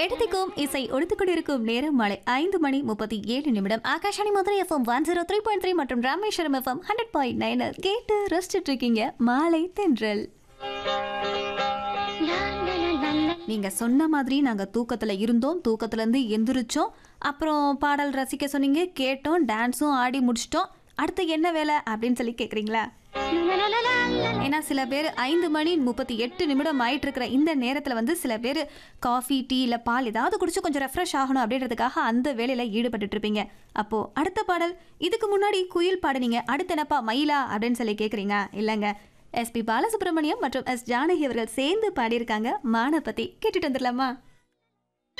இடத்திற்கும் இசை ஒடுத்துக்கொண்டிருக்கும் நேரம் மாலை ஐந்து மணி முப்பத்தி ஏழு நிமிடம் Akashvani Madurai FM one zero three point three மற்றும் Rameswaram FM hundred point nine கேட்டு ரசிச்சுட்டு இருக்கீங்க மாலை தென்றல் நீங்க சொன்ன மாதிரி நாங்க தூக்கத்துல இருந்தோம் தூக்கத்துல இருந்து எந்திரிச்சோம் அப்புறம் பாடல் ரசிக்க சொன்னீங்க கேட்டோம் டான்ஸும் ஆடி முடிச்சிட்டோம் அடுத்து என்ன வேலை அப்படின்னு சொல்லி கேக்குறீங்களா ஏன்னா சில பேர் ஐந்து மணி முப்பத்தி எட்டு நிமிடம் ஆயிட்டு இருக்கிற இந்த நேரத்தில் வந்து சில பேர் காஃபி டீ இல்லை பால் ஏதாவது குடிச்சு கொஞ்சம் ரெஃப்ரெஷ் ஆகணும் அப்படின்றதுக்காக அந்த வேலையில் ஈடுபட்டுட்டு இருப்பீங்க அப்போ அடுத்த பாடல் இதுக்கு முன்னாடி குயில் பாடுனீங்க அடுத்து என்னப்பா மயிலா அப்படின்னு சொல்லி கேட்குறீங்க இல்லைங்க எஸ்பி பாலசுப்ரமணியம் மற்றும் எஸ் ஜானகி அவர்கள் சேர்ந்து பாடியிருக்காங்க மான பத்தி கேட்டுட்டு வந்துடலாமா